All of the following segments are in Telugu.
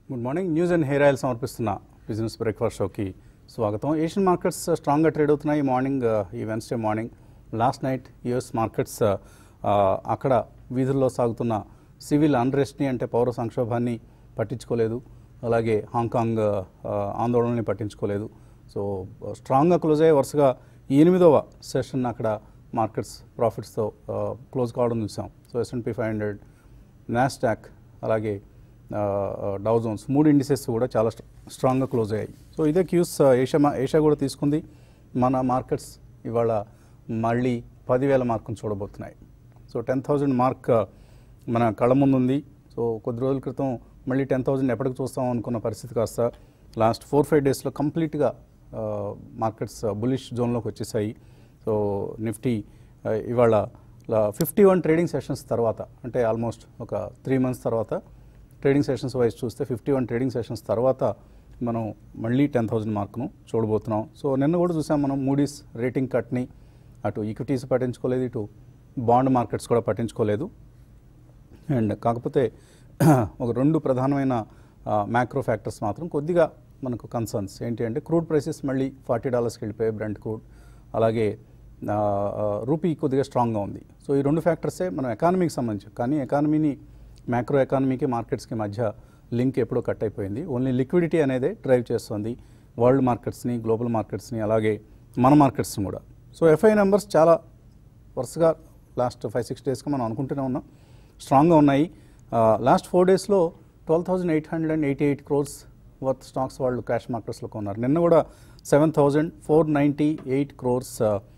Good morning news and hair oil సమర్పిస్తున్న బిజినెస్ బ్రేక్ఫాస్ట్ షోకి స్వాగతం ఏషియన్ మార్కెట్స్ స్ట్రాంగ్గా ట్రేడ్ అవుతున్నాయి ఈ మార్నింగ్ ఈ Wednesday morning last night US markets అక్కడ వీధుల్లో సాగుతున్న సివిల్ అన్రెస్ట్ని అంటే పౌర సంక్షోభాన్ని పట్టించుకోలేదు అలాగే హాంకాంగ్ ఆ, ఆందోళనని పట్టించుకోలేదు సో స్ట్రాంగ్గా క్లోజ్ అయ్యే వరుసగా ఈ ఎనిమిదవ సెషన్ అక్కడ మార్కెట్స్ ప్రాఫిట్స్తో క్లోజ్ కావడం చూసాం so S and P five hundred Nasdaq అలాగే డౌ జోన్స్ మూడు ఇండిసెస్ కూడా చాలా స్ట్రా- స్ట్రాంగ్గా క్లోజ్ అయ్యాయి సో ఇదే క్యూస్ ఏషియా మా- ఏషియా కూడా తీసుకుంది మన మార్కెట్స్ ఇవాళ మళ్ళీ పదివేల మార్కును చూడబోతున్నాయి సో టెన్ థౌజండ్ మార్క్ మన కళ్ళ ముందు ఉంది సో కొద్ది రోజుల క్రితం మళ్ళీ టెన్ థౌజండ్ ఎప్పటికి చూస్తాం అనుకున్న పరిస్థితి కాస్త లాస్ట్ ఫోర్ ఫైవ్ డేస్లో కంప్లీట్గా మార్కెట్స్ బులిష్ జోన్లోకి వచ్చేసాయి సో నిఫ్టీ ఆ, ఇవాళ ఫిఫ్టీ వన్ ట్రేడింగ్ సెషన్స్ తర్వాత అంటే ఆల్మోస్ట్ ఒక త్రీ మంత్స్ తర్వాత ట్రేడింగ్ సెషన్స్ వైజ్ చూస్తే ఫిఫ్టీ వన్ ట్రేడింగ్ సెషన్స్ తర్వాత మనం మళ్ళీ టెన్ థౌజండ్ మార్క్ను చూడబోతున్నాం సో నిన్న కూడా చూసాం మనం మూడీస్ రేటింగ్ కట్ని అటు ఈక్విటీస్ పట్టించుకోలేదు ఇటు బాండ్ మార్కెట్స్ కూడా పట్టించుకోలేదు అండ్ కాకపోతే ఒక రెండు ప్రధానమైన మ్యాక్రో ఫ్యాక్టర్స్ మాత్రం కొద్దిగా మనకు కన్సర్న్స్ ఏంటి అంటే క్రూడ్ ప్రైసెస్ మళ్ళీ ఫార్టీ డాలర్స్కి వెళ్ళిపోయాయి బ్రెంట్ క్రూడ్ అలాగే ఆ, ఆ, రూపీ కొద్దిగా స్ట్రాంగ్గా ఉంది సో ఈ రెండు ఫ్యాక్టర్సే మనం ఎకానమీకి సంబంధించి కానీ ఎకానమీని మ్యాక్రో ఎకానమీకి మార్కెట్స్కి మధ్య లింక్ ఎప్పుడో కట్ అయిపోయింది ఓన్లీ లిక్విడిటీ అనేది డ్రైవ్ చేస్తుంది వరల్డ్ మార్కెట్స్ని గ్లోబల్ మార్కెట్స్ని అలాగే మన మార్కెట్స్ని కూడా సో ఎఫ్ఐ నెంబర్స్ చాలా వరుసగా లాస్ట్ ఫైవ్ సిక్స్ డేస్గా మనం అనుకుంటూనే ఉన్నాం స్ట్రాంగ్గా ఉన్నాయి లాస్ట్ ఫోర్ డేస్లో twelve thousand eight hundred and eighty eight crores worth stocks వాళ్ళు క్యాష్ మార్కెట్స్లో కొన్నారు నిన్న కూడా seven thousand four ninety eight crores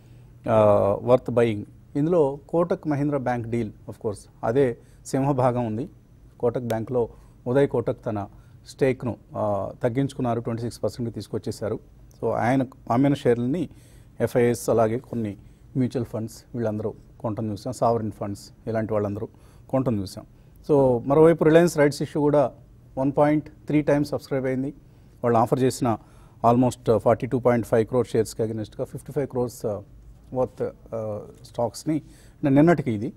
worth buying ఇందులో Kotak Mahindra bank deal of course అదే సింహభాగం ఉంది కోటక్ బ్యాంక్లో ఉదయ్ కోటక్ తన స్టేక్ను ఆ, తగ్గించుకున్నారు ట్వంటీ సిక్స్ పర్సెంట్కి తీసుకొచ్చేశారు సో ఆయన అమ్మిన షేర్లని ఎఫ్ఐఎస్ అలాగే కొన్ని మ్యూచువల్ ఫండ్స్ వీళ్ళందరూ కొంటం చూసాం సావరిన్ ఫండ్స్ ఇలాంటి వాళ్ళందరూ కొంటం చూసాం సో మరోవైపు రిలయన్స్ రైట్స్ ఇష్యూ కూడా one point three times subscribe అయింది వాళ్ళు ఆఫర్ చేసిన almost forty two point five crore షేర్స్కి అగెనిస్ట్గా ఫిఫ్టీ ఫైవ్ క్రోర్స్ వర్త్ స్టాక్స్ని నిన్నటికి ఇది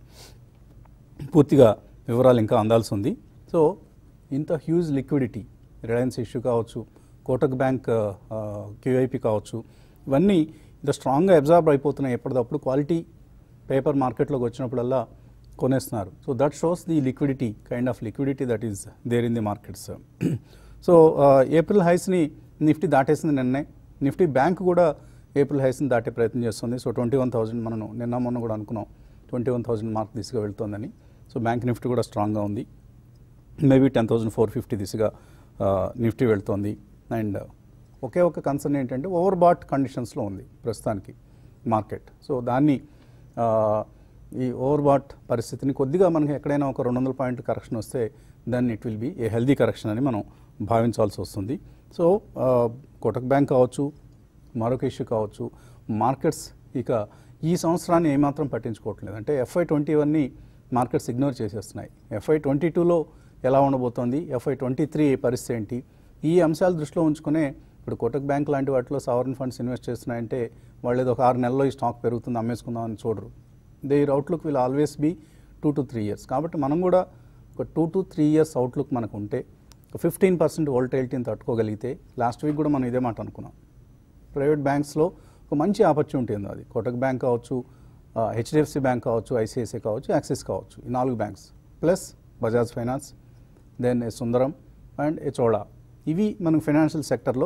పూర్తిగా వివరాలు ఇంకా అందాల్సి ఉంది సో ఇంత హ్యూజ్ లిక్విడిటీ రిలయన్స్ ఇష్యూ కావచ్చు కోటక్ బ్యాంక్ క్యూఐపి కావచ్చు ఇవన్నీ ఇంత స్ట్రాంగ్గా అబ్జార్బ్ అయిపోతున్నాయి ఎప్పటికప్పుడు క్వాలిటీ పేపర్ మార్కెట్లోకి వచ్చినప్పుడల్లా కొనేస్తున్నారు so that shows the liquidity kind of liquidity that is there in the markets so April హైస్ని నిఫ్టీ దాటేసింది నిన్నే నిఫ్టీ బ్యాంక్ కూడా ఏప్రిల్ హైస్ని దాటే ప్రయత్నం చేస్తుంది సో ట్వంటీ వన్ థౌజండ్ మనం నిన్న మొన్న కూడా అనుకున్నాం ట్వంటీ వన్ థౌజండ్ మార్క్ దిశగా వెళ్తోందని సో బ్యాంక్ నిఫ్టీ కూడా స్ట్రాంగ్గా ఉంది maybe ten thousand four fifty దిశగా ఆ, నిఫ్టీ వెళ్తోంది అండ్ ఒకే ఒక కన్సర్న్ ఏంటంటే ఓవర్ బాట్ కండిషన్స్లో ఉంది ప్రస్తుతానికి మార్కెట్ సో దాన్ని ఆ, ఈ ఓవర్ బాట్ పరిస్థితిని కొద్దిగా మనకి ఎక్కడైనా ఒక రెండు వందల పాయింట్ కరెక్షన్ వస్తే దాన్ని it will be a healthy correction అని మనం భావించాల్సి వస్తుంది సో ఆ, కోటక్ బ్యాంక్ కావచ్చు మరొక ఇష్యూ కావచ్చు మార్కెట్స్ ఇక ఈ సంవత్సరాన్ని ఏమాత్రం పట్టించుకోవట్లేదు అంటే ఎఫ్ఐ ట్వంటీ వన్ని మార్కెట్స్ ఇగ్నోర్ చేసేస్తున్నాయి ఎఫ్ఐ ట్వంటీ టూలో ఎలా ఉండబోతోంది ఎఫ్ఐ ట్వంటీ త్రీ పరిస్థితి ఏంటి ఈ అంశాలు దృష్టిలో ఉంచుకునే ఇప్పుడు కోటక్ బ్యాంక్ లాంటి వాటిలో సావరన్ ఫండ్స్ ఇన్వెస్ట్ చేస్తున్నాయంటే వాళ్ళు ఏదో ఒక ఆరు నెలల్లో ఈ స్టాక్ పెరుగుతుంది అమ్మేసుకుందాం అని చూడరు their outlook will always be two to three years కాబట్టి మనం కూడా ఒక two to three years outlook మనకు ఉంటే ఫిఫ్టీన్ పర్సెంట్ వోల్టైలిటీని తట్టుకోగలిగితే లాస్ట్ వీక్ కూడా మనం ఇదే మాట అనుకున్నాం ప్రైవేట్ బ్యాంక్స్లో ఒక మంచి ఆపర్చునిటీ ఉంది అది కోటక్ బ్యాంక్ కావచ్చు హెచ్డిఎఫ్సి బ్యాంక్ కావచ్చు ఐసిఐసిఐ కావచ్చు యాక్సిస్ కావచ్చు ఈ నాలుగు banks plus Bajaj finance then A Sundaram and A Chola ఇవి మనకు ఫైనాన్షియల్ సెక్టర్లో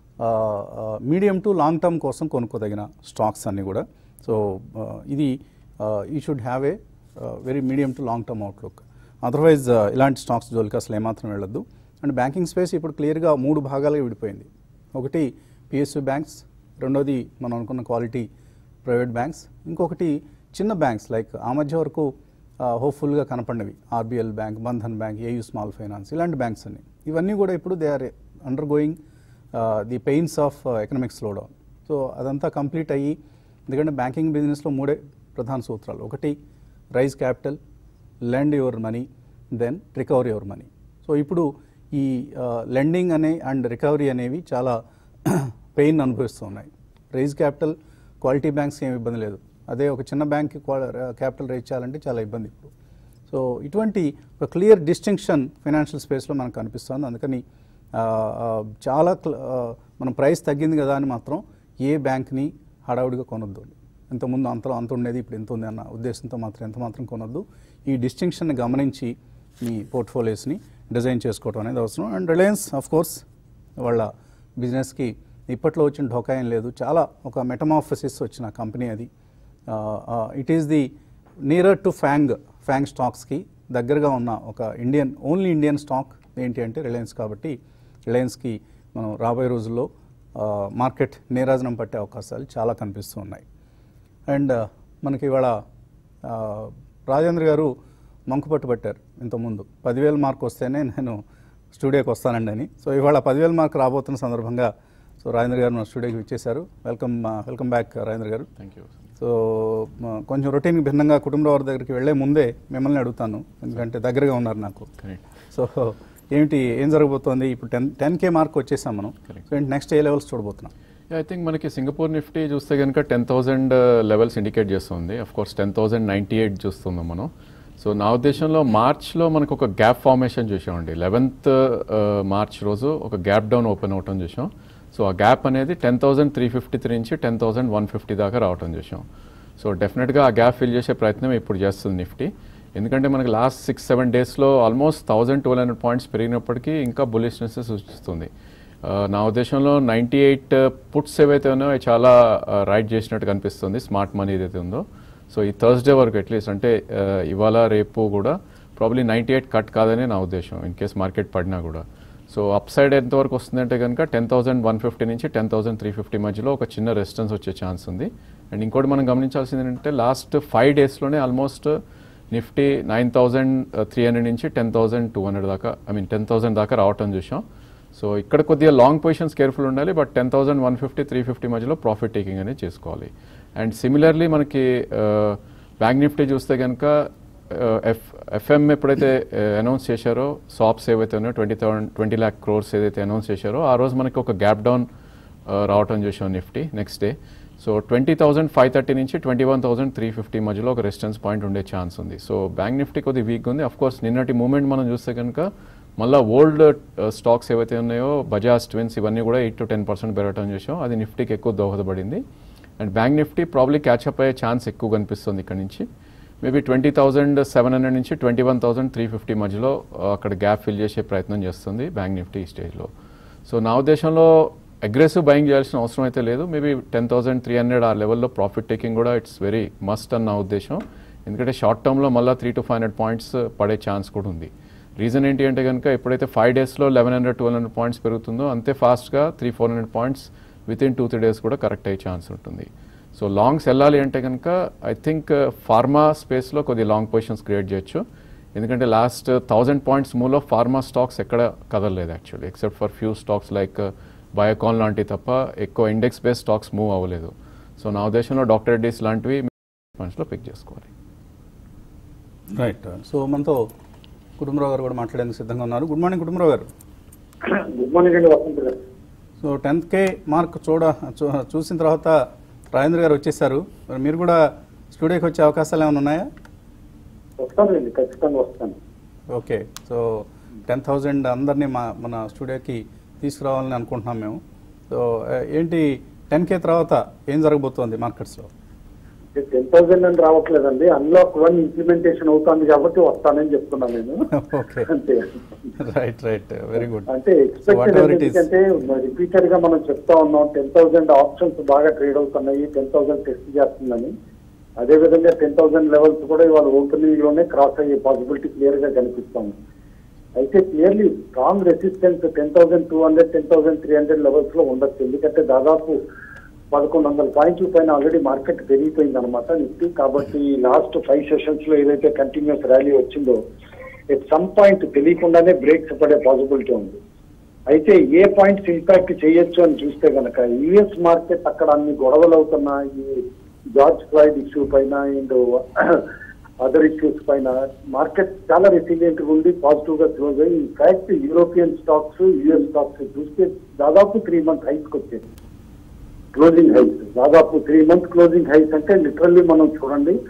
మీడియం టు లాంగ్ టర్మ్ కోసం కొనుక్కోదగిన స్టాక్స్ అన్నీ కూడా సో ఇది ఈ should have a very medium to long term outlook otherwise ఇలాంటి స్టాక్స్ జోలికి అసలు ఏమాత్రం వెళ్ళొద్దు అండ్ బ్యాంకింగ్ స్పేస్ ఇప్పుడు క్లియర్గా మూడు భాగాలుగా విడిపోయింది ఒకటి పిఎస్యు బ్యాంక్స్ రెండోది మనం అనుకున్న క్వాలిటీ ప్రైవేట్ బ్యాంక్స్ ఇంకొకటి చిన్న బ్యాంక్స్ లైక్ ఆ మధ్య వరకు హోప్ఫుల్గా కనపడినవి RBL bank Bandhan bank AU small finance ఇలాంటి బ్యాంక్స్ అన్ని ఇవన్నీ కూడా ఇప్పుడు they are undergoing the pains of economic slowdown so అదంతా కంప్లీట్ అయ్యి ఎందుకంటే బ్యాంకింగ్ బిజినెస్లో మూడే ప్రధాన సూత్రాలు ఒకటి raise capital lend your money then recovery your money so ఇప్పుడు ఈ లెండింగ్ అనే అండ్ రికవరీ అనేవి చాలా పెయిన్ అనుభవిస్తున్నాయి రైజ్ క్యాపిటల్ క్వాలిటీ బ్యాంక్స్ ఏమి ఇబ్బంది లేదు అదే ఒక చిన్న బ్యాంక్కి క్యాపిటల్ రైజ్ చేయాలంటే చాలా ఇబ్బంది ఇప్పుడు సో ఇటువంటి ఒక క్లియర్ డిస్టింక్షన్ ఫైనాన్షియల్ స్పేస్లో మనకు కనిపిస్తుంది అందుకని ఆ, ఆ, చాలా క్ల- ఆ, మనం ప్రైస్ తగ్గింది కదా అని మాత్రం ఏ బ్యాంక్ని హడావుడిగా కొనొద్దు ఇంతకుముందు అంతలో అంత ఉండేది ఇప్పుడు ఎంత ఉంది అన్న ఉద్దేశంతో మాత్రం ఎంత మాత్రం కొనొద్దు ఈ డిస్టింక్షన్ని గమనించి మీ పోర్ట్ఫోలియోస్ని డిజైన్ చేసుకోవడం అనేది అవసరం అండ్ రిలయన్స్ ఆఫ్ కోర్స్ వాళ్ళ బిజినెస్కి ఇప్పట్లో వచ్చిన ఢోకా ఏం లేదు చాలా ఒక మెటమాఫసిస్ వచ్చిన కంపెనీ అది it is the nearer to FANG FANG స్టాక్స్కి దగ్గరగా ఉన్న ఒక ఇండియన్ ఓన్లీ ఇండియన్ స్టాక్ ఏంటి అంటే రిలయన్స్ కాబట్టి రిలయన్స్కి మనం రాబోయే రోజుల్లో మార్కెట్ నీరాజనం పట్టే అవకాశాలు చాలా కనిపిస్తూ ఉన్నాయి అండ్ మనకి ఇవాళ ఆ, రాజేంద్ర గారు మంకుపట్టు పట్టారు ఇంతకుముందు పదివేల మార్క్ వస్తేనే నేను స్టూడియోకి వస్తానండి అని సో ఇవాళ పదివేల మార్క్ రాబోతున్న సందర్భంగా సో రాజేంద్ర గారు మన స్టూడియోకి ఇచ్చేశారు వెల్కమ్ వెల్కమ్ బ్యాక్ రాజేంద్ర గారు థ్యాంక్ యూ సో మ- కొంచెం రొటీన్ భిన్నంగా కుటుంబ వారి దగ్గరికి వెళ్ళే ముందే మిమ్మల్ని అడుగుతాను ఎందుకంటే దగ్గరగా ఉన్నారు నాకు కరెక్ట్ సో ఏమిటి ఏం జరగబోతోంది ఇప్పుడు టెన్ టెన్ కే మార్క్ వచ్చేసాం మనం Correct. సో ఏంటి నెక్స్ట్ ఏ లెవెల్స్ చూడబోతున్నాం ఐ థింక్ మనకి సింగపూర్ నిఫ్టీ చూస్తే కనుక టెన్ థౌసండ్ లెవెల్స్ ఇండికేట్ చేస్తుంది of course ten thousand ninety eight చూస్తున్నాం మనం సో నా ఉద్దేశంలో మార్చ్లో మనకు ఒక గ్యాప్ ఫార్మేషన్ చూసామండి లెవెన్త్ మార్చ్ రోజు ఒక గ్యాప్ డౌన్ ఓపెన్ అవటం చూసాం సో ఆ గ్యాప్ అనేది ten thousand three fifty three నుంచి టెన్ థౌసండ్ వన్ ఫిఫ్టీ దాకా రావటం చూసాం సో డెఫినెట్గా ఆ గ్యాప్ ఫిల్ చేసే ప్రయత్నం ఇప్పుడు చేస్తుంది నిఫ్టీ ఎందుకంటే మనకి లాస్ట్ సిక్స్ సెవెన్ డేస్లో almost thousand twelve hundred points పెరిగినప్పటికీ ఇంకా బులిష్నెస్ సూచిస్తుంది ఆ, నా ఉద్దేశంలో నైంటీ ఎయిట్ పుట్స్ ఏవైతే ఉన్నాయో అవి చాలా రైట్ చేసినట్టు కనిపిస్తుంది స్మార్ట్ మనీ ఏదైతే ఉందో సో ఈ థర్స్డే వరకు అట్లీస్ట్ అంటే ఆ, ఇవాళ రేపు కూడా ప్రాబ్లీ నైంటీ ఎయిట్ కట్ కాదని నా ఉద్దేశం ఇన్ కేస్ మార్కెట్ పడినా కూడా సో అప్ సైడ్ ఎంతవరకు వస్తుందంటే కనుక టెన్ థౌసండ్ వన్ ఫిఫ్టీ నుంచి టెన్ థౌసండ్ త్రీ ఫిఫ్టీ మధ్యలో ఒక చిన్న రెసిస్టెన్స్ వచ్చే ఛాన్స్ ఉంది అండ్ ఇంకోటి మనం గమనించాల్సింది ఏంటంటే లాస్ట్ ఫైవ్ డేస్లోనే almost Nifty nine thousand three hundred నుంచి టెన్ థౌసండ్ టూ హండ్రెడ్ దాకా ఐ మీన్ టెన్ థౌసండ్ దాకా రావటం చూసాం సో ఇక్కడ కొద్దిగా లాంగ్ పొజిషన్స్ కేర్ఫుల్ ఉండాలి but ten thousand one fifty three fifty మధ్యలో ప్రాఫిట్ టేకింగ్ అనేది చేసుకోవాలి అండ్ సిమిలర్లీ మనకి బ్యాంక్ నిఫ్టీ చూస్తే కనుక ఎఫ్ ఎఫ్ఎం ఎప్పుడైతే అనౌన్స్ చేశారో సాప్స్ ఏవైతే ఉన్నాయో twenty thousand twenty lakh crores ఏదైతే అనౌన్స్ చేశారో ఆ రోజు మనకి ఒక గ్యాప్ డౌన్ రావటం చూసాం Nifty next day so twenty thousand five thirty నుంచి twenty one thousand three fifty మధ్యలో ఒక రెసిస్టెన్స్ పాయింట్ ఉండే ఛాన్స్ ఉంది సో బ్యాంక్ నిఫ్టీ కొద్దిగా వీక్ ఉంది అఫ్ కోర్స్ నిన్నటి మూమెంట్ మనం చూస్తే కనుక మళ్ళీ ఓల్డ్ స్టాక్స్ ఏవైతే ఉన్నాయో బజాజ్ ట్విన్స్ ఇవన్నీ కూడా ఎయిట్ టు టెన్ పర్సెంట్ పెరగటం చూసాం అది నిఫ్టీకి ఎక్కువ దోహదపడింది and bank Nifty probably catch up అయ్యే ఛాన్స్ ఎక్కువ కనిపిస్తుంది ఇక్కడ నుంచి maybe twenty thousand seven hundred నుంచి twenty one thousand three fifty మధ్యలో ఆ, అక్కడ గ్యాప్ ఫిల్ చేసే ప్రయత్నం చేస్తుంది బ్యాంక్ నిఫ్టీ ఈ స్టేజ్లో సో నా ఉద్దేశంలో అగ్రెసివ్ బయింగ్ చేయాల్సిన అవసరం అయితే లేదు maybe ten thousand three hundred ఆ లెవెల్లో ప్రాఫిట్ టేకింగ్ కూడా ఇట్స్ వెరీ మస్ట్ అన్న నా ఉద్దేశం ఎందుకంటే షార్ట్ టర్మ్లో మళ్ళీ three to five hundred points పడే ఛాన్స్ కూడా ఉంది రీజన్ ఏంటి అంటే కనుక ఎప్పుడైతే ఫైవ్ డేస్లో eleven hundred twelve hundred points పెరుగుతుందో అంతే ఫాస్ట్గా three four hundred points within two three days కూడా కరెక్ట్ అయ్యే ఛాన్స్ ఉంటుంది సో లాంగ్స్ వెళ్ళాలి అంటే కనుక ఐ థింక్ ఫార్మా స్పేస్లో కొద్ది లాంగ్ పొజిషన్స్ క్రియేట్ చేయొచ్చు ఎందుకంటే లాస్ట్ థౌజండ్ పాయింట్స్ మూలో ఫార్మా స్టాక్స్ ఎక్కడ కదలలేదు actually except for few stocks like Biocon లాంటివి తప్ప ఎక్కువ ఇండెక్స్ బేస్ స్టాక్స్ మూవ్ అవ్వలేదు సో నా ఉద్దేశంలో డాక్టర్ రెడ్డిస్ లాంటివి ఫండ్స్లో పిక్ చేసుకోవాలి రైట్ సో మనతో కుటుంబరావు గారు కూడా మాట్లాడేందుకు సిద్ధంగా ఉన్నారు గుడ్ మార్నింగ్ కుటుంబరావు గారు గుడ్ మార్నింగ్ అండి వసంత్ గారు సో టెన్త్ కే మార్క్ చూడ చూ- చూసిన తర్వాత రాజేంద్ర గారు వచ్చేసారు మరి మీరు కూడా స్టూడియోకి వచ్చే అవకాశాలు ఏమైనా ఉన్నాయా వస్తానండి ఖచ్చితంగా వస్తాను ఓకే సో టెన్ థౌజండ్ అందరినీ మా మన స్టూడియోకి తీసుకురావాలని అనుకుంటున్నాం మేము సో ఆ, ఏంటి టెన్ కే తర్వాత ఏం జరగబోతోంది మార్కెట్స్లో టెన్ థౌసండ్ అని రావట్లేదండి అన్లాక్ వన్ ఇంప్లిమెంటేషన్ అవుతుంది కాబట్టి వస్తానని చెప్తున్నా నేను ఓకే అంతే రైట్ రైట్ వెరీ గుడ్ అంటే whatever it ఎక్స్పెక్టెడ్ is. ఎందుకంటే రిపీటెడ్ గా మనం చెప్తా ఉన్నాం టెన్ థౌసండ్ ఆప్షన్స్ బాగా ట్రేడ్ అవుతున్నాయి టెన్ థౌసండ్ టెస్ట్ చేస్తుందని అదే విధంగా టెన్ థౌసండ్ లెవెల్స్ కూడా ఇవాళ ఓపెనింగ్ లోనే క్రాస్ అయ్యే పాసిబిలిటీ క్లియర్ గా కనిపిస్తాం అయితే clearly strong resistance ten thousand two hundred ten thousand three hundred levels లో ఉండొచ్చు ఎందుకంటే దాదాపు పదకొండు వందల పాయింట్ల పైన ఆల్రెడీ మార్కెట్ పెరిగిపోయింది అనమాట నిఫ్టీ కాబట్టి లాస్ట్ ఫైవ్ సెషన్స్ లో ఏదైతే కంటిన్యూస్ ర్యాలీ వచ్చిందో ఎట్ సమ్ పాయింట్ తెలియకుండానే బ్రేక్స్ పడే పాసిబిలిటీ ఉంది అయితే ఏ పాయింట్స్ ఇంపాక్ట్ చేయొచ్చు అని చూస్తే గనక యుఎస్ మార్కెట్ అక్కడ అన్ని గొడవలు అవుతున్న ఈ జార్జ్ ఫ్లాయిడ్ ఇష్యూ పైన అండ్ అదర్ ఇష్యూస్ పైన మార్కెట్ చాలా రెసిలియంట్ గా ఉండి పాజిటివ్ గా క్లోజ్ అయ్యి in fact European stocks US stocks చూస్తే దాదాపు త్రీ మంత్ హైస్ వచ్చేది క్లోజింగ్ హైస్ దాదాపు త్రీ మంత్ క్లోజింగ్ హైస్ అంటే లిటరల్లీ మనం చూడండి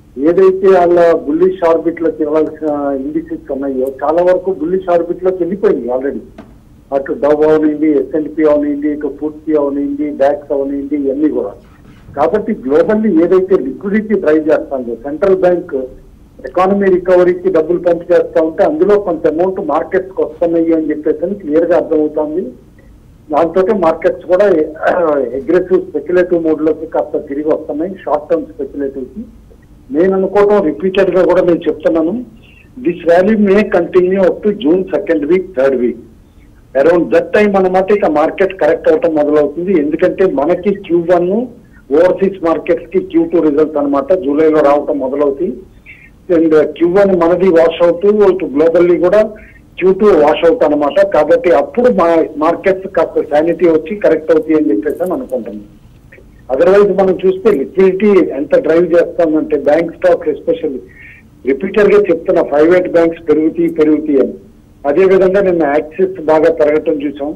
ఏదైతే వాళ్ళ బుల్లిష్ ఆర్బిట్ లోకి వెళ్ళాల్సిన ఇండిసెస్ ఉన్నాయో చాలా వరకు బుల్లిష్ ఆర్బిట్ లోకి వెళ్ళిపోయింది ఆల్రెడీ అటు డవ్ అవనింది ఎస్ఎన్పి అవనింది ఇటు ఫుడ్సీ అవనింది బ్యాక్స్ అవనింది ఇవన్నీ కూడా కాబట్టి గ్లోబల్లీ ఏదైతే లిక్విడిటీ డ్రైవ్ చేస్తుందో సెంట్రల్ బ్యాంక్ ఎకానమీ రికవరీకి డబ్బులు పంప్ చేస్తా ఉంటే అందులో కొంత అమౌంట్ మార్కెట్స్ కి వస్తున్నాయి అని చెప్పేసి క్లియర్ గా అర్థమవుతోంది దాంతో మార్కెట్స్ కూడా అగ్రెసివ్ స్పెక్యులేటివ్ మోడ్ లోకి కాస్త తిరిగి వస్తున్నాయి షార్ట్ టర్మ్ స్పెక్యులేటివ్ కి నేను అనుకోవడం రిపీటెడ్ గా కూడా నేను చెప్తున్నాను this rally may continue up to June second week third week around that time అన్నమాట ఇక మార్కెట్ కరెక్ట్ అవటం మొదలవుతుంది ఎందుకంటే మనకి క్యూ వన్ ఓవర్సీస్ మార్కెట్స్ కి క్యూ టూ రిజల్ట్స్ అనమాట జూలైలో రావటం మొదలవుతాయి అండ్ క్యూ వన్ మనది వాష్ అవుట్ ఇటు గ్లోబల్లీ కూడా క్యూ టూ వాష్ అవుట్ అనమాట కాబట్టి అప్పుడు మా మార్కెట్స్ కాస్త శానిటీ వచ్చి కరెక్ట్ అవుతాయి అని చెప్పేసి అని అనుకుంటున్నాం అదర్వైజ్ మనం చూస్తే లిక్విడిటీ ఎంత డ్రైవ్ చేస్తుందంటే బ్యాంక్ స్టాక్ ఎస్పెషల్లీ రిపీటెడ్ గా చెప్తున్న ప్రైవేట్ బ్యాంక్స్ పెరుగుతాయి పెరుగుతాయి అని అదే విధంగా నిన్న యాక్సిస్ బాగా పెరగటం చూసాం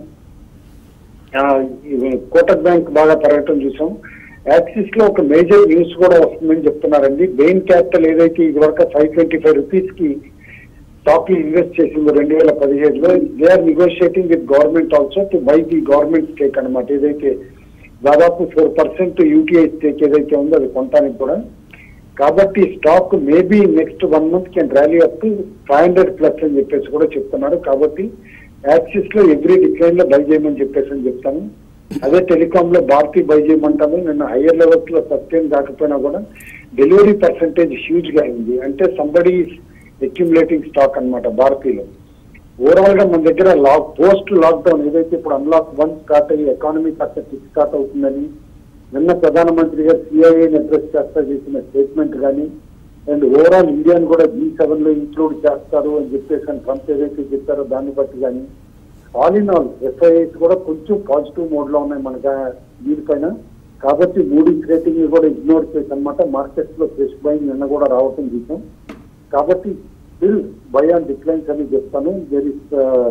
ఆ, ఇవి కోటక్ బ్యాంక్ బాగా పెరగటం చూసాం యాక్సిస్ లో ఒక మేజర్ న్యూస్ కూడా వస్తుందని చెప్తున్నారండి బెయిన్ క్యాపిటల్ ఏదైతే ఇది వరకు ఫైవ్ ట్వంటీ ఫైవ్ రూపీస్ కి స్టాక్ ఇన్వెస్ట్ చేసింది రెండు వేల పదిహేడులో they are negotiating with government also to buy the government stake అనమాట ఏదైతే దాదాపు ఫోర్ పర్సెంట్ యూటీఐ స్టేక్ ఏదైతే ఉందో అది కొనడానికి కూడా కాబట్టి stock maybe next one month can rally up to five hundred plus అని చెప్పేసి కూడా చెప్తున్నారు కాబట్టి యాక్సిస్ లో ఎవ్రీ డిక్లైన్ లో బై చేయమని చెప్పేసి అని చెప్తాను అదే టెలికాం లో భారతీ బై చేయమంటాము నిన్న హయ్యర్ లెవెల్స్ లో సస్టైన్ కాకపోయినా కూడా డెలివరీ పర్సంటేజ్ హ్యూజ్ గా అయింది అంటే సంబడి అక్యుములేటింగ్ స్టాక్ అన్నమాట భారతీలో ఓవరాల్ గా మన దగ్గర లాక్ పోస్ట్ లాక్డౌన్ ఏదైతే ఇప్పుడు అన్లాక్ వన్ స్టార్ట్ అయ్యి ఎకానమీ కాస్త కిక్ స్టార్ట్ అవుతుందని నిన్న ప్రధానమంత్రి గారు సిఐఏని అడ్రస్ చేస్తా చేసిన స్టేట్మెంట్ కానీ అండ్ ఓవరాల్ ఇండియాని కూడా జీ సెవెన్ లో ఇంక్లూడ్ చేస్తారు అని చెప్పేసి అని ట్రంప్ ఏదైతే చెప్పారో దాన్ని బట్టి కానీ ఆల్ ఇన్ ఆల్ ఎఫ్ఐఐస్ కూడా కొంచెం పాజిటివ్ మోడ్ లో ఉన్నాయి మనకి దీనిపైన కాబట్టి మూడీస్ రేటింగ్ ని కూడా ఇగ్నోర్ చేసి అనమాట మార్కెట్స్ లో ఫ్రెష్ బయింగ్ నిన్న కూడా రావటం చూసాం కాబట్టి స్టిల్ బై ఆన్ డిక్లైన్స్ అని చెప్తాను there is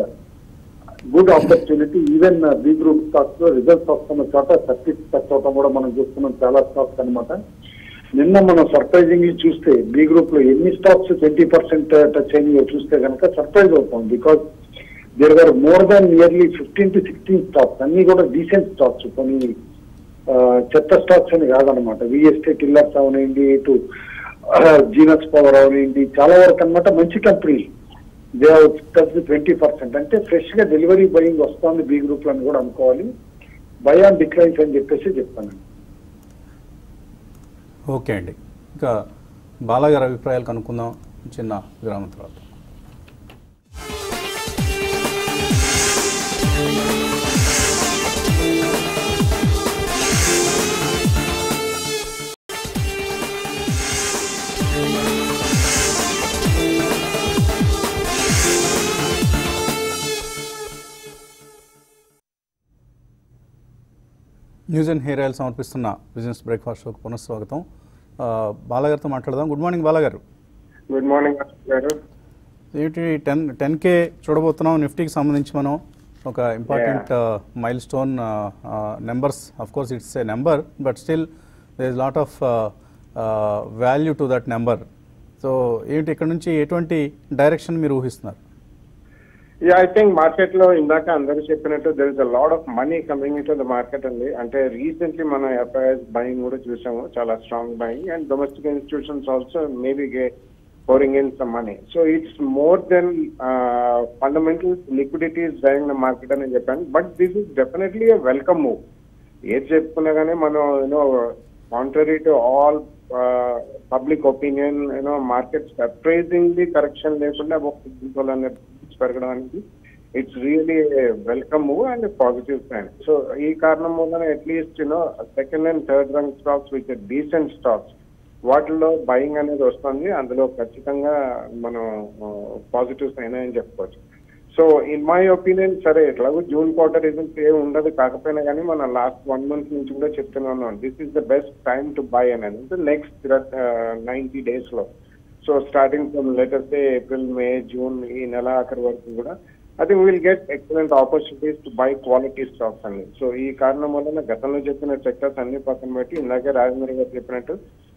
good opportunity even B group stocks లో రిజల్ట్స్ వస్తున్న చోట సర్టిఫిక్ టచ్ అవటం కూడా మనం చూస్తున్నాం చాలా స్టాక్స్ అన్నమాట నిన్న మనం సర్ప్రైజింగ్ చూస్తే బి గ్రూప్ లో ఎన్ని స్టాక్స్ ట్వంటీ పర్సెంట్ టచ్ అయినాయో చూస్తే కనుక సర్ప్రైజ్ అవుతాం because there are more than nearly fifteen to sixteen stocks అన్ని కూడా డీసెంట్ స్టాక్స్ కొన్ని ఆ, చెత్త స్టాక్స్ అని కాదనమాట విఎస్టీ కిల్లర్స్ అవనండి ఇటు జీనస్ పవర్ అవనండి చాలా వరకు అన్నమాట మంచి కంపెనీలు దే టచ్ ట్వంటీ పర్సెంట్ అంటే ఫ్రెష్ గా డెలివరీ బయింగ్ వస్తుంది బి గ్రూప్ అని కూడా అనుకోవాలి బై ఆన్ డిక్లైన్స్ అని చెప్పేసి చెప్తాను ఓకే అండి ఇంకా బాలాగారి అభిప్రాయాలు కనుక్కుందాం చిన్న విరామం తర్వాత న్యూస్ అండ్ హెయిర్ ఆయిల్ సమర్పిస్తున్న బిజినెస్ బ్రేక్ఫాస్ట్ షోకి పునఃస్వాగతం ఆ, బాలాగారితో మాట్లాడదాం గుడ్ మార్నింగ్ బాలాగారు గుడ్ మార్నింగ్ గారు ఏంటి టెన్ టెన్ కే చూడబోతున్నాం నిఫ్టీకి సంబంధించి మనం ఒక important milestone numbers of course it's a number but still they is lot of value to that number so ఏంటి ఇక్కడ నుంచి ఎటువంటి డైరెక్షన్ మీరు ఊహిస్తున్నారు యా ఐ థింక్ మార్కెట్ లో ఇందాక అందరూ చెప్పినట్టు there is a lot of money coming in to the market అండి అంటే రీసెంట్లీ మనం ఎఫ్ఐఎస్ బయింగ్ కూడా చూసాము చాలా strong buying and domestic institutions also maybe pouring in some money. So it's more than uh, fundamentals, liquidity is driving the market అని చెప్పాను but this is definitely a welcome move ఏది చెప్పుకున్నా కానీ మనం you know contrary to all public opinion you know market surprisingly correction లేకుండా ఒక అనేది పెరగడం అనేది it's really welcome move and positive sign so ఈ కారణం వలన at least you know second and third rank stocks with decent stocks వాటిల్లో బయింగ్ అనేది వస్తుంది అందులో ఖచ్చితంగా మనం పాజిటివ్స్ అయినాయని చెప్పుకోవచ్చు సో ఇన్ మై ఒపీనియన్ సరే ఎట్లాగో జూన్ క్వార్టర్ రిజల్ట్స్ ఏమి ఉండదు కాకపోయినా కానీ మన లాస్ట్ వన్ మంత్ నుంచి కూడా చెప్తూనే ఉన్నాం this is the best time to buy అనేది నెక్స్ట్ నైన్టీ డేస్ లో so starting from letters April May June ఈ నెల ఆఖరి వరకు కూడా I think will get excellent opportunities to buy quality stocks అండి సో ఈ కారణం వలన గతంలో చెప్పిన సెక్టర్స్ అన్ని పక్కన పెట్టి ఇందాకే రాజేంద్ర గారు చెప్పినట్టు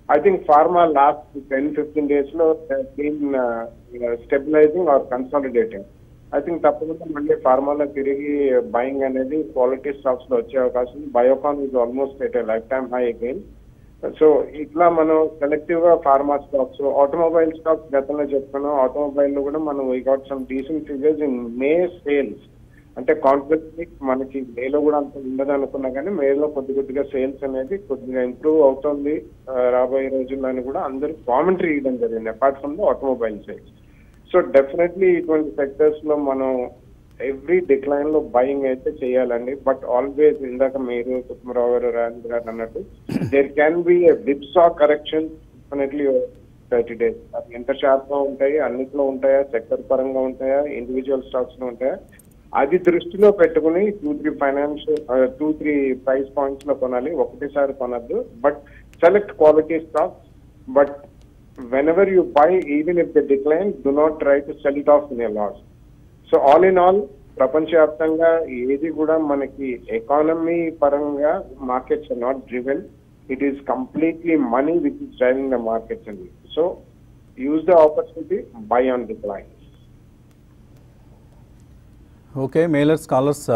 I think pharma last ten fifteen days లో been stabilizing or consolidating I think తప్పకుండా మళ్ళీ ఫార్మాలో తిరిగి బయింగ్ అనేది క్వాలిటీ స్టాక్స్ లో వచ్చే అవకాశం ఉంది Biocon is almost at lifetime high again so ఇట్లా మనం సెలెక్టివ్ గా ఫార్మా స్టాక్స్ ఆటోమొబైల్ స్టాక్స్ గతంలో చెప్పుకున్నాం ఆటోమొబైల్ లో కూడా మనం we got some decent figures in May sales అంటే కాన్ఫిడెన్స్ మనకి మేలో కూడా అంత ఉండదు అనుకున్నా కానీ మేలో కొద్ది కొద్దిగా సేల్స్ అనేది కొద్దిగా ఇంప్రూవ్ అవుతుంది ఆ, రాబోయే రోజుల్లో అని కూడా అందరూ కామెంటరీ ఇవ్వడం జరిగింది apart from the automobile sales so definitely ఇటువంటి సెక్టర్స్ లో మనం ఎవ్రీ డిక్లైన్ లో బయింగ్ అయితే చేయాలండి బట్ ఆల్వేస్ ఇందాక మీరు కుటుంబరావు గారు రాజేంద్ర గారు అన్నట్టు there can be a whipsaw correction definitely thirty days అది ఎంత షార్ప్ గా ఉంటాయి అన్నిట్లో ఉంటాయా సెక్టర్ పరంగా ఉంటాయా ఇండివిజువల్ స్టాక్స్ లో ఉంటాయా అది దృష్టిలో పెట్టుకుని two three financial two three price points లో కొనాలి ఒకటేసారి కొనద్దు but select quality stocks but whenever you buy, even if they decline, do not try to sell it off in a loss. So all in all ప్రపంచవ్యాప్తంగా ఏది కూడా మనకి ఎకానమీ పరంగా markets are not driven it is completely money which is driving the markets అండి so use the opportunity buy on decline okay mailers callers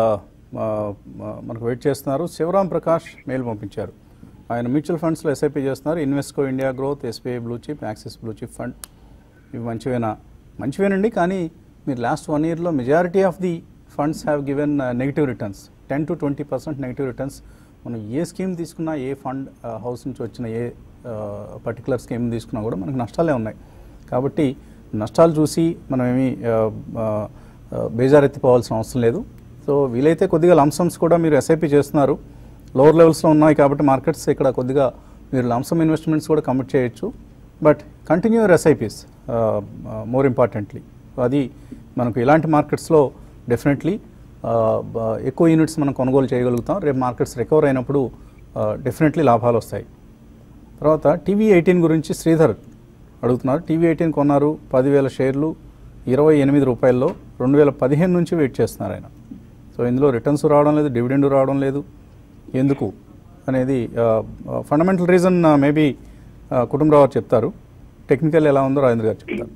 మనకు వెయిట్ చేస్తున్నారు శివరాం ప్రకాష్ మెయిల్ పంపించారు ఆయన మ్యూచువల్ ఫండ్స్లో ఎస్ఐపి చేస్తున్నారు Invesco India growth SBI blue chip Axis blue chip fund ఇవి మంచివేనా మంచివేనండి కానీ మీరు లాస్ట్ వన్ ఇయర్లో majority of the funds have given negative returns ten to twenty percent negative returns మనం ఏ స్కీమ్ తీసుకున్నా ఏ ఫండ్ హౌస్ నుంచి వచ్చిన ఏ పర్టికులర్ స్కీమ్ తీసుకున్నా కూడా మనకు నష్టాలే ఉన్నాయి కాబట్టి నష్టాలు చూసి మనం ఏమీ ఆ, ఆ, ఆ, బేజారెత్తిపోవాల్సిన అవసరం లేదు సో వీలైతే కొద్దిగా లంసమ్స్ కూడా మీరు ఎస్ఐపి చేస్తున్నారు లోవర్ లెవెల్స్లో ఉన్నాయి కాబట్టి మార్కెట్స్ ఇక్కడ కొద్దిగా మీరు లంసమ్ ఇన్వెస్ట్మెంట్స్ కూడా కమిట్ చేయొచ్చు but continue SIPs more importantly అది మనకు ఇలాంటి మార్కెట్స్లో డెఫినెట్లీ ఎక్కువ యూనిట్స్ మనం కొనుగోలు చేయగలుగుతాం రేపు మార్కెట్స్ రికవర్ అయినప్పుడు డెఫినెట్లీ లాభాలు వస్తాయి తర్వాత టీవీ ఎయిటీన్ గురించి శ్రీధర్ అడుగుతున్నారు టీవీ ఎయిటీన్ కొన్నారు పదివేల షేర్లు ఇరవై ఎనిమిది రూపాయల్లో రెండు వేల పదిహేను నుంచి వెయిట్ చేస్తున్నారు ఆయన సో ఇందులో రిటర్న్స్ రావడం లేదు డివిడెండ్ రావడం లేదు ఎందుకు అనేది ఫండమెంటల్ రీజన్ మేబీ కుటుంబరావు గారు చెప్తారు టెక్నికల్ ఎలా ఉందో రాజేంద్ర గారు చెప్తారు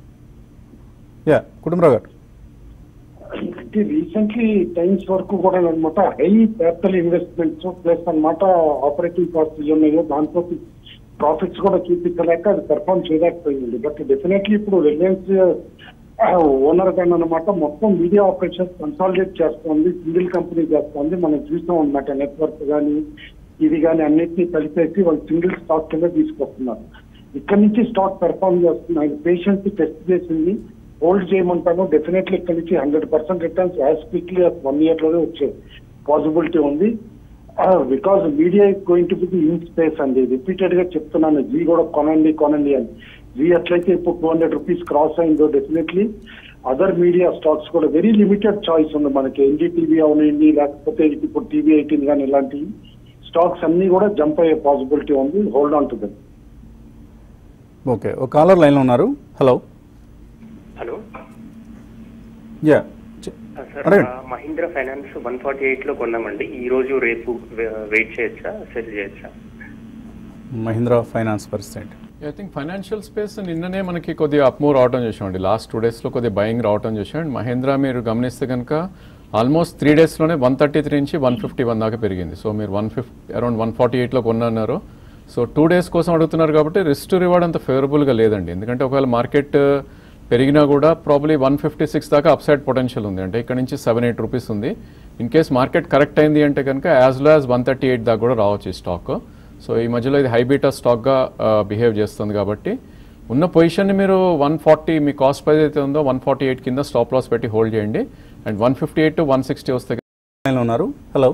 యా కుటుంబరావు గారు అంటే రీసెంట్లీ టైమ్స్ వరకు కూడా అనమాట హై క్యాపిటల్ ఇన్వెస్ట్మెంట్స్ ప్లస్ అన్నమాట ఆపరేటింగ్ కాస్ట్ ఉన్నాయో దాంతో ప్రాఫిట్స్ కూడా చూపించలేక అది పెర్ఫామ్ చేయలేకపోయింది బట్ డెఫినెట్లీ ఇప్పుడు రిలయన్స్ ఓనర్ గాని అనమాట మొత్తం మీడియా ఆపరేషన్స్ కన్సాలిడేట్ చేస్తుంది సింగిల్ కంపెనీ చేస్తుంది మనం చూసాం అనమాట నెట్వర్క్ కానీ ఇది కానీ అన్నిటినీ కలిపేసి వాళ్ళు సింగిల్ స్టాక్ కింద తీసుకొస్తున్నారు ఇక్కడ నుంచి స్టాక్ పెర్ఫామ్ చేస్తుంది ఆయన పేషెంట్ టెస్ట్ చేసింది హోల్డ్ చేయమంటాను డెఫినెట్లీ ఇక్కడ నుంచి hundred percent returns as quickly one year లోనే వచ్చే పాసిబిలిటీ ఉంది because media is going to be in space అండి రిపీటెడ్ గా చెప్తున్నాను జీ కూడా కొనండి కొనండి అని జీ ఎట్లయితే ఇప్పుడు టూ హండ్రెడ్ రూపీస్ క్రాస్ అయిందో డెఫినెట్లీ అదర్ మీడియా స్టాక్స్ కూడా వెరీ లిమిటెడ్ చాయిస్ ఉంది మనకి ఎన్డీటీవీ అవునండి లేకపోతే ఇప్పుడు టీవీ ఎయిటీన్ కానీ ఇలాంటివి స్టాక్స్ అన్ని కూడా జంప్ అయ్యే పాసిబిలిటీ ఉంది hold on to them okay ఒక కాలర్ లైన్లో ఉన్నారు హలో హలో యా సార్ అడగండి. ఆ, Mahindra finance one forty eight లో కొన్నామండి ఈ రోజు రేపు వే- వెయిట్ చేయొచ్చా సెల్ చేయొచ్చా మహీంద్రా ఫైనాన్స్ పరిస్థితి ఐ థింక్ ఫైనాన్షియల్ స్పేస్ నిన్ననే మనకి కొద్దిగా అప్మూవ్ రావడం చూసామండి లాస్ట్ టూ డేస్లో కొద్దిగా బయింగ్ రావడం చూసాం అండ్ మహేంద్ర మీరు గమనిస్తే కనుక ఆల్మోస్ట్ త్రీ డేస్లోనే వన్ థర్టీ త్రీ నుంచి వన్ ఫిఫ్టీ వన్ దాకా పెరిగింది సో మీరు one fifty around one forty ఎయిట్లో కొన్నారు సో టూ డేస్ కోసం అడుగుతున్నారు కాబట్టి రిస్క్ టు రివార్డ్ అంత ఫేవరబుల్గా లేదండి ఎందుకంటే ఒకవేళ మార్కెట్ పెరిగినా కూడా ప్రాబ్లీ వన్ ఫిఫ్టీ సిక్స్ దాకా అప్సైడ్ పొటెన్షియల్ ఉంది అంటే ఇక్కడ నుంచి సెవెన్ ఎయిట్ రూపీస్ ఉంది ఇన్ కేస్ మార్కెట్ కరెక్ట్ అయింది అంటే కనుక as low as one thirty eight దాకా కూడా రావచ్చు ఈ స్టాక్ సో ఈ మధ్యలో ఇది హైబీటా స్టాక్గా బిహేవ్ చేస్తుంది కాబట్టి ఉన్న పొజిషన్ని మీరు వన్ ఫార్టీ మీ కాస్ట్ ప్రైస్ అయితే ఉందో వన్ ఫార్టీ ఎయిట్ కింద స్టాప్ లాస్ పెట్టి హోల్డ్ చేయండి and one fifty eight to one sixty వస్తే లైన్లో ఉన్నారు హలో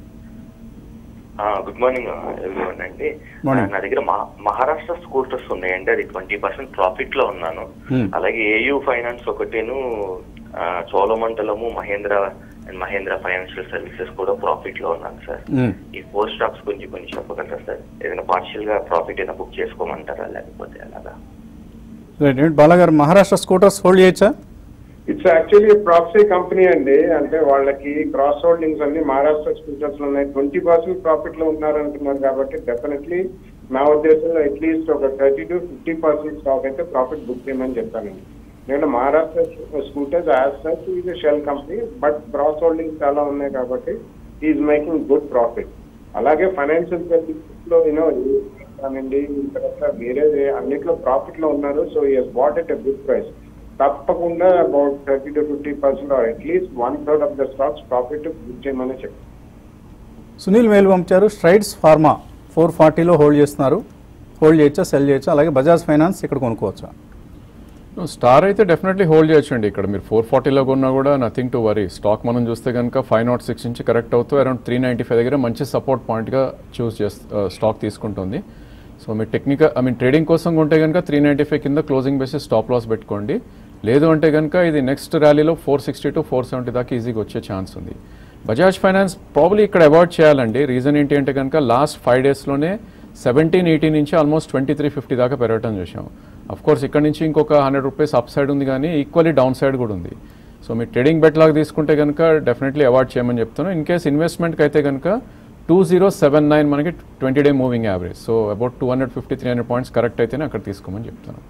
గుడ్ మార్నింగ్ ఎవ్రీవన్ అండి Morning. నా దగ్గర మహా- మహారాష్ట్ర స్కూటర్స్ ఉన్నాయండి అది ట్వంటీ పర్సెంట్ ప్రాఫిట్ లో ఉన్నాను Hmm. అలాగే ఏయూ ఫైనాన్స్ ఒకటేను ఆ, Cholamandalam Mahindra and Mahindra financial services కూడా ప్రాఫిట్ లో ఉన్నాను సార్ మ్మ్. ఈ ఫోర్ స్టాక్స్ గురించి కొంచెం చెప్పగలరా సార్ ఏదైనా పార్షియల్ గా ప్రాఫిట్ ఏదైనా బుక్ చేసుకోమంటారా లేకపోతే అలాగా రైట్ ఏంటి బాలాగారు మహారాష్ట్ర స్కూటర్స్ హోల్డ్ చేయొచ్చా ఇట్స్ యాక్చువల్లీ ప్రాక్సీ కంపెనీ అండి అంటే వాళ్ళకి క్రాస్ హోల్డింగ్స్ అన్ని మహారాష్ట్ర స్కూటర్స్ లో ఉన్నాయి ట్వంటీ పర్సెంట్ ప్రాఫిట్ లో ఉన్నారు అంటున్నారు కాబట్టి డెఫినెట్లీ నా ఉద్దేశంలో అట్లీస్ట్ ఒక thirty to fifty percent stock అయితే ప్రాఫిట్ బుక్ చేయమని చెప్తానండి నేను మహారాష్ట్ర స్కూటర్స్ యాజ్ సచ్ ఇది shell company but cross holdings చాలా ఉన్నాయి కాబట్టి ఈజ్ మేకింగ్ గుడ్ ప్రాఫిట్ అలాగే ఫైనాన్షియల్ సర్వీసెస్ లో యూనో కానివ్వండి తర్వాత వేరే అన్నిట్లో ప్రాఫిట్ లో ఉన్నారు సో ఈ bought at a good price తప్పకుండా about thirty to fifty percent or at least one third of the stocks profit book చేయమని చెప్తాను సునీల్ మేలు పంపించారు స్ట్రైట్స్ ఫార్మా ఫోర్ ఫార్టీలో హోల్డ్ చేస్తున్నారు హోల్డ్ చేయొచ్చా సెల్ చేయొచ్చా అలాగే బజాజ్ ఫైనాన్స్ ఇక్కడ కొనుక్కోవచ్చా స్టార్ అయితే డెఫినెట్లీ హోల్డ్ చేయొచ్చండి ఇక్కడ మీరు ఫోర్ ఫార్టీలో కొన్నా కూడా నథింగ్ టు వరీ స్టాక్ మనం చూస్తే కనుక ఫైవ్ నాట్ సిక్స్ నుంచి కరెక్ట్ అవుతూ అరౌండ్ త్రీ నైంటీ ఫైవ్ దగ్గర మంచి సపోర్ట్ పాయింట్గా చూస్ చేస్త స్టాక్ తీసుకుంటుంది సో మీరు టెక్నికల్ ఐ మీన్ ట్రేడింగ్ కోసం కొంటే కనుక త్రీ నైంటీ ఫైవ్ కింద క్లోజింగ్ బేసిస్ స్టాప్ లాస్ పెట్టుకోండి లేదు అంటే కనుక ఇది నెక్స్ట్ ర్యాలీలో four sixty to four seventy దాకా ఈజీగా వచ్చే ఛాన్స్ ఉంది బజాజ్ ఫైనాన్స్ ప్రాబ్లీ ఇక్కడ అవాయిడ్ చేయాలండి రీజన్ ఏంటి అంటే కనుక లాస్ట్ ఫైవ్ డేస్లోనే సెవెంటీన్ ఎయిటీన్ నుంచి ఆల్మోస్ట్ ట్వంటీ త్రీ ఫిఫ్టీ దాకా పెరగటం చూసాం అఫ్ కోర్స్ ఇక్కడ నుంచి ఇంకొక హండ్రెడ్ రూపీస్ అప్ సైడ్ ఉంది కానీ ఈక్వల్లీ డౌన్ సైడ్ కూడా ఉంది సో మీరు ట్రేడింగ్ బెట్ లాగా తీసుకుంటే కనుక డెఫినెట్లీ అవాయిడ్ చేయమని చెప్తాను ఇన్ కేస్ ఇన్వెస్ట్మెంట్కి అయితే కనుక టూ జీరో సెవెన్ నైన్ మనకి twenty day moving average so about two hundred fifty three hundred points correct అయితేనే అక్కడ తీసుకోమని చెప్తాను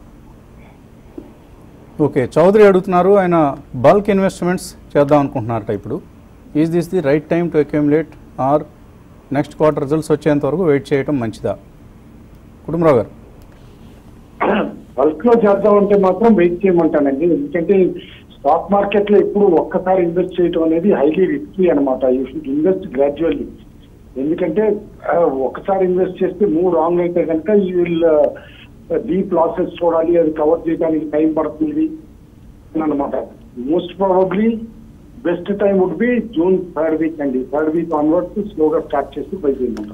ఓకే చౌదరి అడుగుతున్నారు ఆయన బల్క్ ఇన్వెస్ట్మెంట్స్ చేద్దాం అనుకుంటున్నారట ఇప్పుడు is this the right time to accumulate or next quarter results వచ్చేంత వరకు వెయిట్ చేయడం మంచిదా కుటుంబరావు గారు బల్క్ లో చేద్దామంటే మాత్రం వెయిట్ చేయమంటానండి ఎందుకంటే స్టాక్ మార్కెట్ లో ఎప్పుడు ఒక్కసారి ఇన్వెస్ట్ చేయడం అనేది హైలీ రిస్కీ అనమాట యూ షుడ్ ఇన్వెస్ట్ గ్రాడ్యువల్లీ ఎందుకంటే ఆ, ఒకసారి ఇన్వెస్ట్ చేస్తే మూవ్ రాంగ్ అయితే కనుక ఈ విల్ డీప్ లాసెస్ చూడాలి అది కవర్ చేయడానికి టైం పడుతుంది అనమాట most probably best time would be June third week అండి థర్డ్ వీక్ ఆన్వర్డ్స్ స్లోగా స్టార్ట్ చేసి బై చేయమంటాం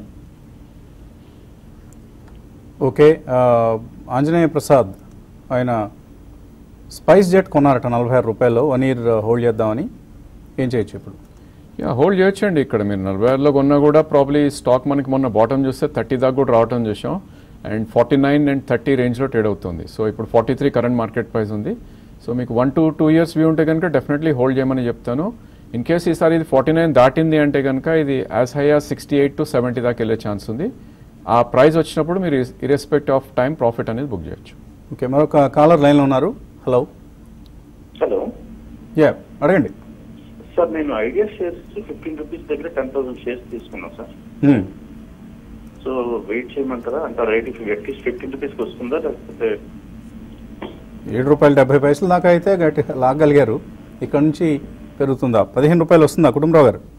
ఓకే ఆ, ఆంజనేయ ప్రసాద్ ఆయన స్పైస్ జెట్ కొన్నారట నలభై ఆరు రూపాయలు వన్ ఇయర్ హోల్డ్ చేద్దామని ఏం చేయొచ్చు ఇప్పుడు యా హోల్డ్ చేయొచ్చండి ఇక్కడ మీరు నలభై ఆరులో కొన్నా కూడా ప్రాబ్లీ స్టాక్ మనకి మొన్న బాటమ్ చూస్తే థర్టీ దాకా కూడా రావటం చూసాం and forty nine and thirty రేంజ్లో ట్రేడ్ అవుతుంది సో ఇప్పుడు forty three current market price ఉంది సో మీకు one to two years view ఉంటే కనుక డెఫినెట్లీ హోల్డ్ చేయమని చెప్తాను ఇన్ కేస్ ఈసారి ఇది ఫార్టీ నైన్ దాటింది అంటే కనుక ఇది as high as sixty eight to seventy దాకా వెళ్ళే ఛాన్స్ ఉంది ఆ ప్రైస్ వచ్చినప్పుడు మీరు ఇరెస్పెక్ట్ ఆఫ్ టైం ప్రాఫిట్ అనేది బుక్ చేయొచ్చు ఓకే మరొక కాలర్ లైన్లో ఉన్నారు హలో హలో యా అడగండి సార్ నేను ఐడియా షేర్స్ ఫిఫ్టీన్ రూపీస్ దగ్గర టెన్ థౌసండ్ షేర్స్ తీసుకున్నాను సార్ Hmm. సో వెయిట్ చేయమంటారా అంత రైట్ అట్లీస్ట్ ఫిఫ్టీన్ రూపీస్కి వస్తుందా లేకపోతే ఏడు రూపాయలు డెబ్బై పైసలు దాకా అయితే గట్టి లాగలిగారు ఇక్కడ నుంచి పెరుగుతుందా పదిహేను రూపాయలు వస్తుందా కుటుంబరావు గారు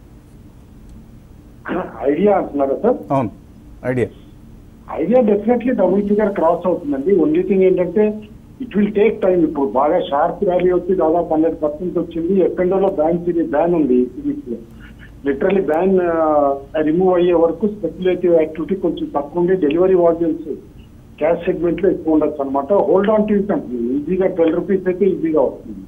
ఐడియా అంటున్నారా సార్ అవును Idea Idea definitely double figure cross అవుతుందండి ఓన్లీ థింగ్ ఏంటంటే ఇట్ విల్ టేక్ టైం ఇప్పుడు బాగా షార్ప్ ర్యాలీ వచ్చి దాదాపు హండ్రెడ్ పర్సెంట్ వచ్చింది ఎక్కడో బ్యాన్ బ్యాన్ ఉంది లిటరలీ బ్యాన్ రిమూవ్ అయ్యే వరకు స్పెక్యులేటివ్ యాక్టివిటీ కొంచెం తక్కువ ఉండి డెలివరీ వాల్యూమ్స్ క్యాష్ సెగ్మెంట్ లో ఎక్కువ ఉండొచ్చు అనమాట హోల్డ్ ఆన్ టు కంపెనీ ఈజీగా ట్వెల్వ్ రూపీస్ అయితే ఈజీగా వస్తుంది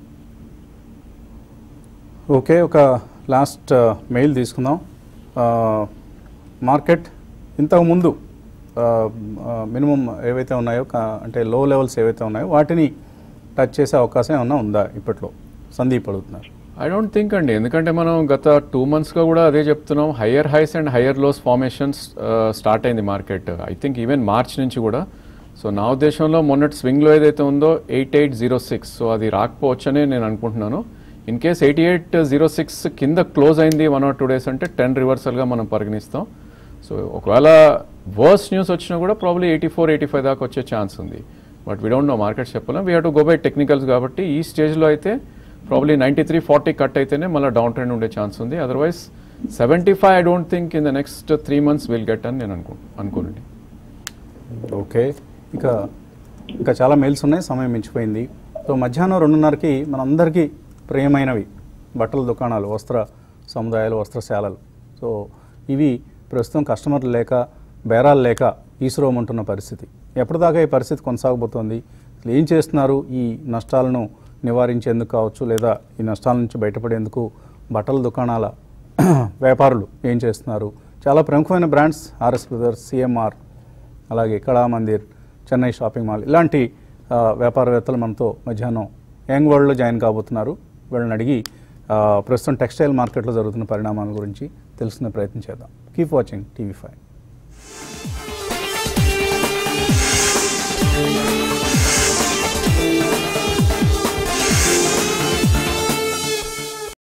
ఓకే ఒక లాస్ట్ మెయిల్ తీసుకుందాం ఆ, మార్కెట్ ఇంతకు ముందు మినిమం ఏవైతే ఉన్నాయో కా- అంటే లో లెవెల్స్ ఏవైతే ఉన్నాయో వాటిని టచ్ చేసే అవకాశం ఏమన్నా ఉందా ఇప్పట్లో సందీప్ అడుగుతున్నారు ఐ డోంట్ థింక్ అండి ఎందుకంటే మనం గత టూ మంత్స్గా కూడా అదే చెప్తున్నాం higher highs and higher lows formations start అయింది market I think even March నుంచి కూడా సో నా ఉద్దేశంలో మొన్నటి స్వింగ్లో ఏదైతే ఉందో eight eight zero six so అది రాకపోవచ్చని నేను అనుకుంటున్నాను in case eighty eight zero six కింద క్లోజ్ అయింది వన్ ఆర్ టూ డేస్ అంటే టెన్ రివర్సల్గా మనం పరిగణిస్తాం సో ఒకవేళ వర్స్ న్యూస్ వచ్చినా కూడా probably eighty four eighty five దాకా వచ్చే ఛాన్స్ ఉంది but we don't know market చెప్పలేం we have to go by technicals కాబట్టి ఈ స్టేజ్లో అయితే probably ninety three forty cut అయితేనే మళ్ళీ డౌన్ ట్రెండ్ ఉండే ఛాన్స్ ఉంది otherwise seventy five I don't think in the next three months will get అని నేను అనుకో అనుకోనండి ఓకే ఇక ఇంకా చాలా మెయిల్స్ ఉన్నాయి సమయం మించిపోయింది సో మధ్యాహ్నం రెండున్నరకి మనందరికీ ప్రియమైనవి బట్టల దుకాణాలు వస్త్ర సముదాయాలు వస్త్రశాలలు సో ఇవి ప్రస్తుతం కస్టమర్లు లేక బేరాలు లేక ఈసురోమంటున్న పరిస్థితి ఎప్పటిదాకా ఈ పరిస్థితి కొనసాగబోతోంది అసలు ఏం చేస్తున్నారు ఈ నష్టాలను నివారించేందుకు కావచ్చు లేదా ఈ నష్టాల నుంచి బయటపడేందుకు బట్టల దుకాణాల వ్యాపారులు ఏం చేస్తున్నారు చాలా ప్రముఖమైన బ్రాండ్స్ ఆర్ఎస్ బ్రదర్స్ సిఎంఆర్ అలాగే కళామందిర్ చెన్నై షాపింగ్ మాల్ ఇలాంటి ఆ, వ్యాపారవేత్తలు మనతో మధ్యాహ్నం యంగ్ వరల్డ్లో జాయిన్ కాబోతున్నారు వీళ్ళని అడిగి ఆ, ప్రస్తుతం టెక్స్టైల్ మార్కెట్లో జరుగుతున్న పరిణామాల గురించి తెలుసుకునే ప్రయత్నం చేద్దాం కీప్ వాచింగ్ టీవీ ఫైవ్